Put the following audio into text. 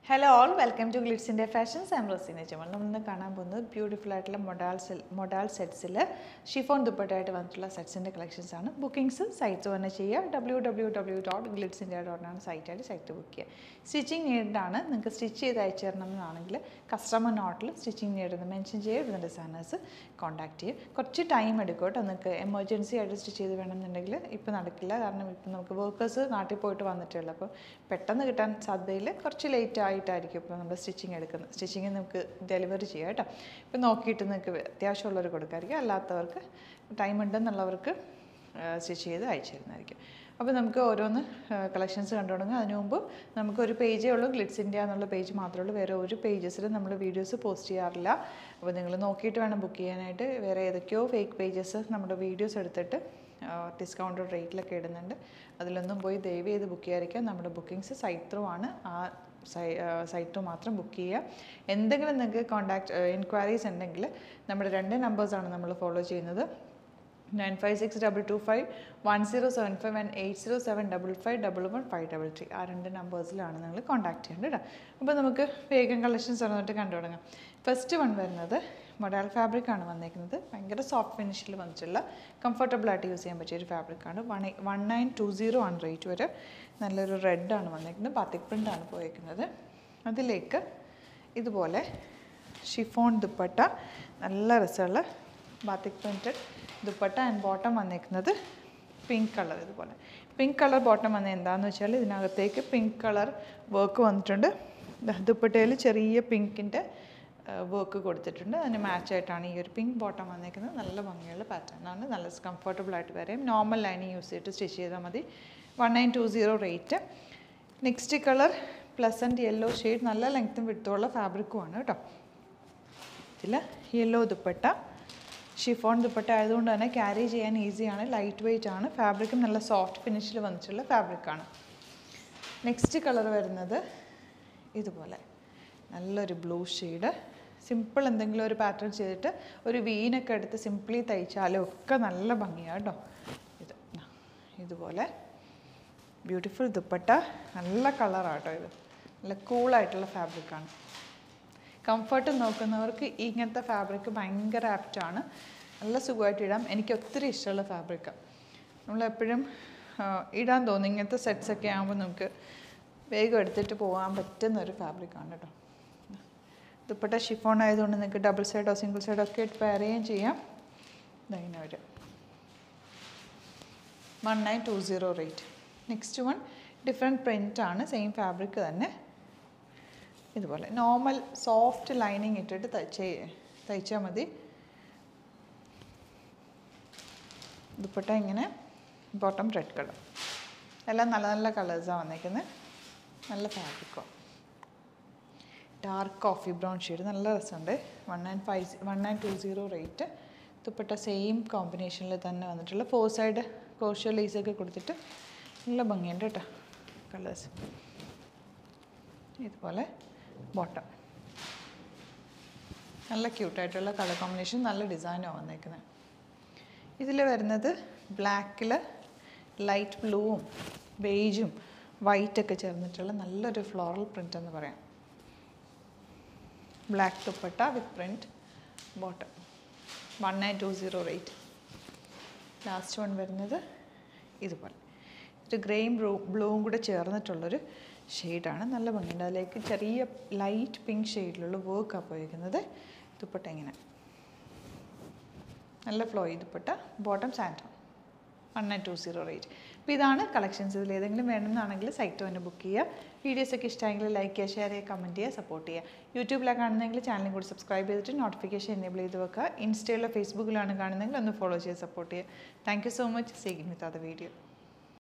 hello all welcome to ഗ്ലിറ്റ്സിൻ്റെ fashions and Raseena ചുമൽ നമ്മൾ ഇന്ന് കാണാൻ പോകുന്നത് ബ്യൂട്ടിഫുൾ ആയിട്ടുള്ള മൊഡാൾ സെൽ മൊഡാൾ സെറ്റ്സിൽ ഷിഫോൺ ദുപ്പട്ടായിട്ട് വന്നിട്ടുള്ള സെറ്റ്സിൻ്റെ കളക്ഷൻസ് ആണ് ബുക്കിംഗ്സ് സൈറ്റ്സ് തന്നെ ചെയ്യുക W W W dot Glitz India ഡോട്ടാണ് സൈറ്റായിട്ട് സൈറ്റ് ബുക്ക് ചെയ്യുക സ്റ്റിച്ചിങ് നീഡാണ് നിങ്ങൾക്ക് സ്റ്റിച്ച് ചെയ്ത് അയച്ചു തരണം എന്നാണെങ്കിൽ കസ്റ്റമർ നോട്ടിൽ സ്റ്റിച്ചിങ് നീഡെന്ന് മെൻഷൻ ചെയ്യുക ഇതിൻ്റെ ഡിസൈനേഴ്സ് കോൺടാക്ട് ചെയ്യുക കുറച്ച് ടൈം എടുക്കും കേട്ടോ നിങ്ങൾക്ക് എമർജൻസി ആയിട്ട് സ്റ്റിച്ച് ചെയ്ത് വേണമെന്നുണ്ടെങ്കിൽ ഇപ്പോൾ നടക്കില്ല കാരണം ഇപ്പം നമുക്ക് വർക്കേഴ്സ് നാട്ടിൽ പോയിട്ട് വന്നിട്ടേ ഉള്ളൂ അപ്പോൾ പെട്ടെന്ന് കിട്ടാൻ സാധ്യതയിൽ കുറച്ച് ലേറ്റ് ആയിട്ടായിരിക്കും ഇപ്പോൾ നമ്മൾ സ്റ്റിച്ചിങ് എടുക്കുന്നത് സ്റ്റിച്ചിങ് നമുക്ക് ഡെലിവറി ചെയ്യാം കേട്ടോ ഇപ്പം നോക്കിയിട്ട് നിങ്ങൾക്ക് അത്യാവശ്യമുള്ളവർ കൊടുക്കായിരിക്കും അല്ലാത്തവർക്ക് ടൈം ഉണ്ടെന്നുള്ളവർക്ക് സ്റ്റിച്ച് ചെയ്ത് അയച്ചു തരുന്നതായിരിക്കും അപ്പോൾ നമുക്ക് ഓരോന്ന് കളക്ഷൻസ് കണ്ടു തുടങ്ങും അതിനു മുമ്പ് നമുക്ക് ഒരു പേജേ ഉള്ളൂ ഗ്ലിറ്റ്സ് ഇന്ത്യ എന്നുള്ള പേജ് മാത്രമേ ഉള്ളൂ വേറെ ഒരു പേജസിലും നമ്മൾ വീഡിയോസ് പോസ്റ്റ് ചെയ്യാറില്ല അപ്പോൾ നിങ്ങൾ നോക്കിയിട്ട് വേണം ബുക്ക് ചെയ്യാനായിട്ട് വേറെ ഏതൊക്കെയോ ഫേക്ക് പേജസ് നമ്മുടെ വീഡിയോസ് എടുത്തിട്ട് ഡിസ്കൗണ്ട് റേറ്റിലൊക്കെ ഇടുന്നുണ്ട് അതിലൊന്നും പോയി ദയവ് ചെയ്ത് ബുക്ക് ചെയ്യാതിരിക്കുക നമ്മുടെ ബുക്കിങ്സ് സൈറ്റ് ത്രൂ ആണ് ആ സൈ സൈറ്റ് ത്രൂ മാത്രം ബുക്ക് ചെയ്യുക എന്തെങ്കിലും നിങ്ങൾക്ക് കോൺടാക്ട് എൻക്വയറീസ് ഉണ്ടെങ്കിൽ നമ്മുടെ രണ്ട് നമ്പേഴ്സാണ് നമ്മൾ ഫോളോ ചെയ്യുന്നത് nine five six double two five one zero seven five and eight zero seven double five double one five double three ആ രണ്ട് നമ്പേഴ്സിലാണ് നിങ്ങൾ കോൺടാക്ട് ചെയ്യേണ്ടത് കേട്ടോ അപ്പോൾ നമുക്ക് വേഗം കളക്ഷൻസ് വന്നിട്ട് കണ്ടു തുടങ്ങാം ഫസ്റ്റ് വൺ വരുന്നത് മൊഡാൽ ഫാബ്രിക് ആണ് വന്നേക്കുന്നത് ഭയങ്കര സോഫ്റ്റ് ഫിനിഷിൽ വന്നിട്ടുള്ള കംഫർട്ടബിൾ ആയിട്ട് യൂസ് ചെയ്യാൻ പറ്റിയ ഒരു ഫാബ്രിക്കാണ് one one nine two zero ആണ് റേറ്റ് വരെ നല്ലൊരു റെഡ് ആണ് വന്നേക്കുന്നത് ബാത്തിക് പ്രിൻ്റ് ആണ് പോയേക്കുന്നത് അതിലേക്ക് ഇതുപോലെ ഷിഫോൺ ദുപ്പട്ട നല്ല രസമുള്ള batik printed dupatta and bottom വന്നേക്കുന്നത് പിങ്ക് കളർ ഇതുപോലെ പിങ്ക് കളർ ബോട്ടം വന്നത് എന്താണെന്ന് വെച്ചാൽ ഇതിനകത്തേക്ക് പിങ്ക് കളർ വർക്ക് വന്നിട്ടുണ്ട് ദുപ്പട്ടയിൽ ചെറിയ പിങ്കിൻ്റെ വർക്ക് കൊടുത്തിട്ടുണ്ട് അതിന് മാച്ചായിട്ടാണ് ഈ ഒരു പിങ്ക് ബോട്ടം വന്നേക്കുന്നത് നല്ല ഭംഗിയുള്ള പാറ്റേൺ ആണ് നല്ല കംഫർട്ടബിൾ ആയിട്ട് വരെയും നോർമൽ ലൈനിങ് യൂസ് ചെയ്തിട്ട് സ്റ്റിച്ച് ചെയ്താൽ മതി one nine two zero rate next colour pleasant yellow shade നല്ല ലെങ്ത്തും വിട്ടുള്ള ഫാബ്രിക്കുമാണ് കേട്ടോ ഇതിൽ യെല്ലോ ദുപ്പട്ട ഷിഫോൺ ദുപ്പട്ട ആയതുകൊണ്ട് തന്നെ ക്യാരി ചെയ്യാൻ ഈസിയാണ് ലൈറ്റ് വെയ്റ്റ് ആണ് ഫാബ്രിക്കും നല്ല സോഫ്റ്റ് ഫിനിഷിൽ വന്നിട്ടുള്ള ഫാബ്രിക്കാണ് നെക്സ്റ്റ് കളർ വരുന്നത് ഇതുപോലെ നല്ലൊരു ബ്ലൂ ഷെയ്ഡ് സിമ്പിൾ എന്തെങ്കിലും ഒരു പാറ്റേൺ ചെയ്തിട്ട് ഒരു വീനൊക്കെ എടുത്ത് സിംപ്ലി തയ്ച്ചാലും ഒക്കെ നല്ല ഭംഗിയാണ് കേട്ടോ ഇത് ഇതുപോലെ ബ്യൂട്ടിഫുൾ ദുപ്പട്ട നല്ല കളറാട്ടോ ഇത് നല്ല കൂളായിട്ടുള്ള ഫാബ്രിക്കാണ് കംഫർട്ട് നോക്കുന്നവർക്ക് ഇങ്ങനത്തെ ഫാബ്രിക് ഭയങ്കര ആപ്റ്റാണ് നല്ല സുഖമായിട്ട് ഇടാം എനിക്ക് ഒത്തിരി ഇഷ്ടമുള്ള ഫാബ്രിക്കാണ് നമ്മളെപ്പോഴും ഇടാൻ തോന്നും ഇങ്ങനത്തെ സെറ്റ്സൊക്കെ ആകുമ്പോൾ നമുക്ക് വേഗം എടുത്തിട്ട് പോകാൻ പറ്റുന്ന ഒരു ഫാബ്രിക്കാണ് കേട്ടോ ദുപ്പട്ട ഷിഫോൺ ആയതുകൊണ്ട് നിങ്ങൾക്ക് ഡബിൾ സൈഡോ സിംഗിൾ സൈഡോ ഒക്കെ ഇട്ട് പെയർ ചെയ്യുകയും ചെയ്യാം ഇതങ്ങനെ വരും one nine two zero rate next one different print ആണ് സെയിം ഫാബ്രിക് തന്നെ ഇതുപോലെ നോർമൽ സോഫ്റ്റ് ലൈനിങ് ഇട്ടിട്ട് തയ്ച്ച് തയ്ച്ചാൽ മതി ദുപ്പട്ട ഇങ്ങനെ ബോട്ടം റെഡ് കളർ എല്ലാം നല്ല നല്ല കളേഴ്സാണ് വന്നേക്കുന്നത് നല്ല ഫാബ്രിക്കോ ഡാർക്ക് കോഫി ബ്രൗൺ ഷെയ്ഡ് നല്ല രസമുണ്ട് one nine five one nine two zero rate dupatta same കോമ്പിനേഷനിൽ തന്നെ വന്നിട്ടുള്ള ഫോർ സൈഡ് കോഷ്യോ ലേസൊക്കെ കൊടുത്തിട്ട് നല്ല ഭംഗിയുണ്ട് കേട്ടോ കളേഴ്സ് ഇതുപോലെ ബോട്ടം നല്ല ക്യൂട്ടായിട്ടുള്ള കളർ കോമ്പിനേഷൻ നല്ല ഡിസൈനാണ് വന്നേക്കുന്നത് ഇതിൽ വരുന്നത് ബ്ലാക്കിൽ ലൈറ്റ് ബ്ലൂവും ബേജും വൈറ്റൊക്കെ ചേർന്നിട്ടുള്ള നല്ലൊരു ഫ്ലോറൽ പ്രിൻ്റ് എന്ന് പറയാം black dupatta with print bottom one nine two zero rate last one വരുന്നത് ഇതുപോലെ ഒരു ഗ്രേയും ബ്ലൂ ബ്ലൂവും കൂടെ ചേർന്നിട്ടുള്ളൊരു ഷെയ്ഡാണ് നല്ല ഭംഗിയുണ്ട് അതിലേക്ക് ചെറിയ ലൈറ്റ് പിങ്ക് ഷെയ്ഡിലുള്ള വർക്കാണ് പോയിരിക്കുന്നത് ദുപ്പട്ട ഇങ്ങനെ നല്ല ഫ്ലോ ദുപ്പട്ട ബോട്ടം സാൻഡോൺ one nine two zero rate അപ്പോൾ ഇതാണ് കളക്ഷൻസ് ഇതിൽ ഏതെങ്കിലും വേണമെന്നാണെങ്കിൽ സൈറ്റ് തന്നെ ബുക്ക് ചെയ്യുക വീഡിയോസൊക്കെ ഇഷ്ടമെങ്കിൽ ലൈക്ക് ചെയ്യുക ഷെയർ ചെയ്യുക കമൻറ്റ് ചെയ്യുക സപ്പോർട്ട് ചെയ്യുക യൂട്യൂബിലാണ് കാണുന്നതെങ്കിൽ ചാനലും കൂടി സബ്സ്ക്രൈബ് ചെയ്തിട്ട് നോട്ടിഫിക്കേഷൻ എനേബിൾ ചെയ്ത് വെക്കുക ഇൻസ്റ്റയിലോ ഫേസ്ബുക്കിലാണ് കാണുന്നതെങ്കിൽ ഒന്ന് ഫോളോ ചെയ്ത് സപ്പോർട്ട് ചെയ്യുക thank you so much seeking with അത് വീഡിയോ